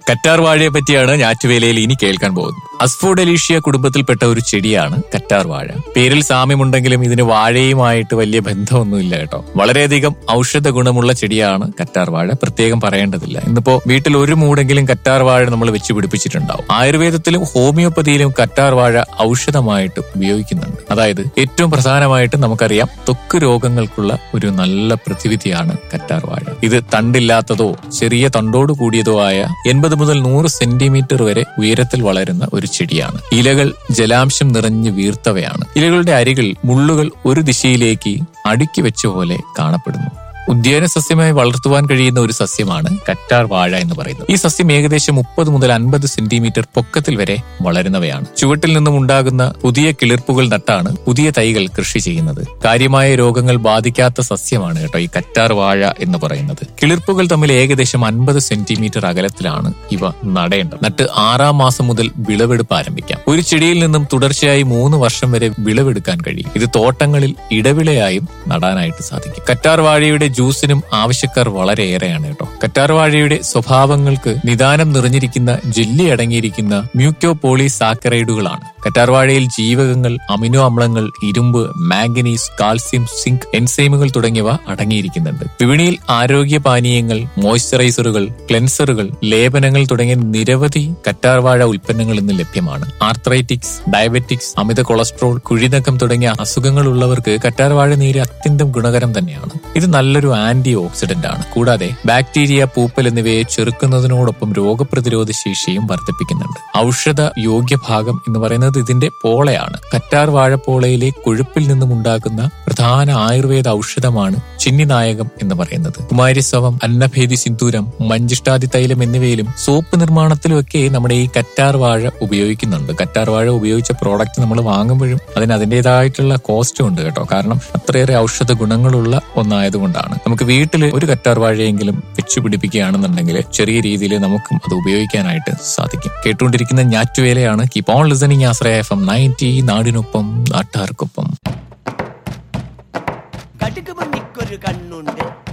കറ്റാർ വാഴയെ പറ്റിയാണ് ഞാറ്റുവേലയിൽ ഇനി കേൾക്കാൻ പോകുന്നത് അസ്ഫോഡലീഷ്യ കുടുംബത്തിൽപ്പെട്ട ഒരു ചെടിയാണ് കറ്റാർ വാഴ പേരിൽ സാമ്യമുണ്ടെങ്കിലും ഇതിന് വാഴയുമായിട്ട് വലിയ ബന്ധമൊന്നുമില്ല കേട്ടോ വളരെയധികം ഔഷധ ഗുണമുള്ള ചെടിയാണ് കറ്റാർ വാഴ പ്രത്യേകം പറയേണ്ടതില്ല ഇന്നിപ്പോ വീട്ടിൽ ഒരു മൂടെങ്കിലും കറ്റാർ വാഴ നമ്മൾ വെച്ച് പിടിപ്പിച്ചിട്ടുണ്ടാവും ആയുർവേദത്തിലും ഹോമിയോപ്പതിയിലും കറ്റാർ വാഴ ഔഷധമായിട്ട് ഉപയോഗിക്കുന്നുണ്ട് അതായത് ഏറ്റവും പ്രധാനമായിട്ട് നമുക്കറിയാം ത്വക്ക് രോഗങ്ങൾക്കുള്ള ഒരു നല്ല പ്രതിവിധിയാണ് കറ്റാർ വാഴ ഇത് തണ്ടില്ലാത്തതോ ചെറിയ തണ്ടോട് കൂടിയതോ ആയ എൺപത് മുതൽ നൂറ് സെന്റിമീറ്റർ വരെ ഉയരത്തിൽ വളരുന്ന ഒരു ചെടിയാണ് ഇലകൾ ജലാംശം നിറഞ്ഞ് വീർത്തവയാണ് ഇലകളുടെ അരികിൽ മുള്ളുകൾ ഒരു ദിശയിലേക്ക് അടുക്കി വെച്ച പോലെ കാണപ്പെടുന്നു ഉദ്യാന സസ്യമായി വളർത്തുവാൻ കഴിയുന്ന ഒരു സസ്യമാണ് കറ്റാർ വാഴ എന്ന് പറയുന്നത് ഈ സസ്യം ഏകദേശം മുപ്പത് മുതൽ അൻപത് സെന്റിമീറ്റർ പൊക്കത്തിൽ വരെ വളരുന്നവയാണ് ചുവട്ടിൽ നിന്നും ഉണ്ടാകുന്ന പുതിയ കിളിർപ്പുകൾ നട്ടാണ് പുതിയ തൈകൾ കൃഷി ചെയ്യുന്നത് കാര്യമായ രോഗങ്ങൾ ബാധിക്കാത്ത സസ്യമാണ് കേട്ടോ ഈ കറ്റാർ വാഴ എന്ന് പറയുന്നത് കിളിർപ്പുകൾ തമ്മിൽ ഏകദേശം അൻപത് സെന്റിമീറ്റർ അകലത്തിലാണ് ഇവ നടേണ്ടത് നട്ട് ആറാം മാസം മുതൽ വിളവെടുപ്പ് ആരംഭിക്കാം ഒരു ചെടിയിൽ നിന്നും തുടർച്ചയായി മൂന്ന് വർഷം വരെ വിളവെടുക്കാൻ കഴിയും ഇത് തോട്ടങ്ങളിൽ ഇടവിളയായും നടാനായിട്ട് സാധിക്കും കറ്റാർ വാഴയുടെ ജ്യൂസിനും ആവശ്യക്കാർ വളരെയേറെയാണ് കേട്ടോ കറ്റാർ വാഴയുടെ സ്വഭാവങ്ങൾക്ക് നിദാനം നിറഞ്ഞിരിക്കുന്ന ജെല്ലി അടങ്ങിയിരിക്കുന്ന മ്യൂക്കോ പോളി സാക്കറൈഡുകളാണ് കറ്റാർ വാഴയിൽ ജീവകങ്ങൾ അമിനോ അമ്ലങ്ങൾ ഇരുമ്പ് മാംഗനീസ് കാൽസ്യം സിങ്ക് എൻസൈമുകൾ തുടങ്ങിയവ അടങ്ങിയിരിക്കുന്നുണ്ട് വിപണിയിൽ ആരോഗ്യ പാനീയങ്ങൾ മോയ്സ്ചറൈസറുകൾ ക്ലെൻസറുകൾ ലേപനങ്ങൾ തുടങ്ങിയ നിരവധി കറ്റാർ വാഴ ഉൽപ്പന്നങ്ങൾ ഇന്ന് ലഭ്യമാണ് ആർത്രൈറ്റിക്സ് ഡയബറ്റിക്സ് അമിത കൊളസ്ട്രോൾ കുഴിനക്കം തുടങ്ങിയ അസുഖങ്ങളുള്ളവർക്ക് കറ്റാർ വാഴ നീര് അത്യന്തം ഗുണകരം തന്നെയാണ് ഇത് നല്ലൊരു ആന്റി ഓക്സിഡന്റ് ആണ് കൂടാതെ ബാക്ടീരിയ പൂപ്പൽ എന്നിവയെ ചെറുക്കുന്നതിനോടൊപ്പം രോഗപ്രതിരോധ ശേഷിയും വർദ്ധിപ്പിക്കുന്നുണ്ട് ഔഷധ യോഗ്യ ഭാഗം എന്ന് പറയുന്നത് ഇതിന്റെ പോളയാണ് കറ്റാർ വാഴപ്പോളയിലെ കൊഴുപ്പിൽ നിന്നും ഉണ്ടാക്കുന്ന പ്രധാന ആയുർവേദ ഔഷധമാണ് ചിന്നിനായകം എന്ന് പറയുന്നത് കുമാരിസവം അന്നഭേദി സിന്ദൂരം മഞ്ചിഷ്ടാദി തൈലം എന്നിവയിലും സോപ്പ് നിർമ്മാണത്തിലുമൊക്കെ നമ്മുടെ ഈ കറ്റാർ വാഴ ഉപയോഗിക്കുന്നുണ്ട് കറ്റാർ വാഴ ഉപയോഗിച്ച പ്രോഡക്റ്റ് നമ്മൾ വാങ്ങുമ്പോഴും അതിന് അതിൻ്റെതായിട്ടുള്ള കോസ്റ്റും ഉണ്ട് കേട്ടോ കാരണം അത്രയേറെ ഔഷധ ഗുണങ്ങളുള്ള ഒന്നായതുകൊണ്ടാണ് നമുക്ക് വീട്ടിൽ ഒരു കറ്റാർ വാഴയെങ്കിലും വെച്ചു പിടിപ്പിക്കുകയാണെന്നുണ്ടെങ്കിൽ ചെറിയ രീതിയിൽ നമുക്കും അത് ഉപയോഗിക്കാനായിട്ട് സാധിക്കും കേട്ടുകൊണ്ടിരിക്കുന്ന ഞാറ്റുവേലയാണ് keep on listening Ashraya F M ninety നാടിനൊപ്പം നാട്ടാർക്കൊപ്പം കടുക് മണിക്കൊരു കണ്ണുണ്ട്